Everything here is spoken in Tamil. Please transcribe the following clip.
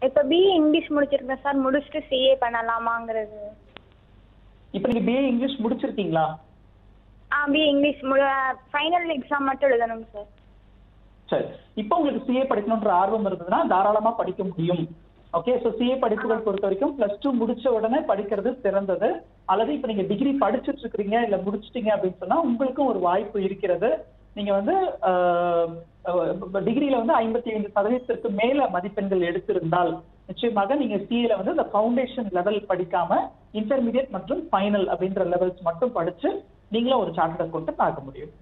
இப்போ பிஏ இங்கிலீஷ் முடிச்சிருக்கேன் சார் முடிச்சுட்டு சிஏ பண்ணலாமாங்கிறது இப்போ நீங்க பிஏ இங்கிலீஷ் முடிச்சிருக்கீங்களா ஆ பிஏ இங்கிலீஷ் முடி ஃபைனல் எக்ஸாம் மட்டும் எழுதணும் சார் சரி இப்போ உங்களுக்கு சிஏ படிக்கணுன்ற ஆர்வம் இருந்ததுன்னா தாராளமா படிக்க முடியும் ஓகே ஸோ சிஏ படிப்புகள் பொறுத்த வரைக்கும் பிளஸ் டூ முடிச்ச உடனே படிக்கிறது சிறந்தது அல்லது இப்போ நீங்க டிகிரி படிச்சுட்டு இருக்கிறீங்க இல்ல முடிச்சிட்டீங்க அப்படின்னு சொன்னா உங்களுக்கும் ஒரு வாய்ப்பு இருக்கிறது நீங்க வந்து டிகிரியில வந்து ஐம்பத்தி ஐந்து சதவீதத்திற்கு மேல மதிப்பெண்கள் எடுத்திருந்தால் நிச்சயமாக நீங்க சிஏல வந்து இந்த ஃபவுண்டேஷன் லெவல் படிக்காம இன்டர்மீடியட் மற்றும் ஃபைனல் அப்படின்ற லெவல்ஸ் மட்டும் படிச்சு நீங்களும் ஒரு சார்ட்டர் அக்கௌண்ட் ஆக முடியும்